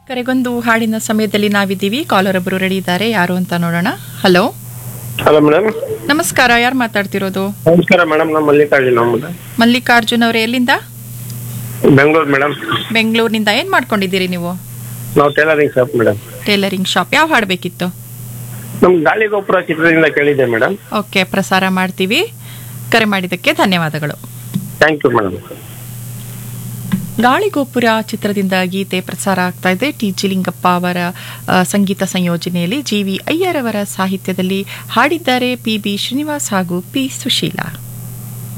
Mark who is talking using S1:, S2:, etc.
S1: ಕರೆಗೊಂದು ಹಾಡಿನ ಸಮಯದಲ್ಲಿ ನಾವಿದ್ದೀವಿ ಕಾಲರ್ ಒಬ್ಬರು ರೆಡಿ ಇದ್ದಾರೆ ಯಾರು ಅಂತ ನೋಡೋಣ ಹಲೋ
S2: ಹಲೋ ಮೇಡಮ್
S1: ನಮಸ್ಕಾರ ಯಾರು ಮಾತಾಡ್ತಿರೋದು
S2: ನಮಸ್ಕಾರ ಮೇಡಮ್ ನಮ್ಮ ಮಲ್ಲಿಕಾರ್ಜುನ್ ನಮ್ಮದು
S1: ಮಲ್ಲಿಕಾರ್ಜುನ್ ಅವರೇ ಎಲ್ಲಿಂದ
S2: ಬೆಂಗಳೂರು ಮೇಡಮ್
S1: ಬೆಂಗಳೂರಿನಿಂದ ಏನ್ ಮಾಡ್ಕೊಂಡಿದ್ದೀರಿ ನೀವು
S2: ನಾವು tailoring shop madam
S1: tailoring shop ಯಾವ ಹಾಡು ಬೇಕಿತ್ತು
S2: ನಮ್ ಗಾಳಿ ಗೋಪುರ ಚಿತ್ರದಿಂದ ಕೇಳಿದ್ದೆ ಮೇಡಮ್
S1: ಓಕೆ ಪ್ರಸಾರ ಮಾಡ್ತೀವಿ ಕರೆ ಮಾಡಿದ್ದಕ್ಕೆ ಧನ್ಯವಾದಗಳು
S2: ಥ್ಯಾಂಕ್ ಯು ಮೇಡಮ್
S1: ಗಾಳಿಗೋಪುರ ಚಿತ್ರದಿಂದ ಗೀತೆ ಪ್ರಸಾರ ಆಗ್ತಾ ಇದೆ ಟಿ ಜಿ ಲಿಂಗಪ್ಪ ಅವರ ಆ, ಸಂಗೀತ ಸಂಯೋಜನೆಯಲ್ಲಿ ಜಿ ವಿ ಅಯ್ಯರ್ ಅವರ ಸಾಹಿತ್ಯದಲ್ಲಿ ಹಾಡಿದ್ದಾರೆ ಪಿ ಬಿ ಶ್ರೀನಿವಾಸ್ ಹಾಗೂ ಪಿ ಸುಶೀಲಾ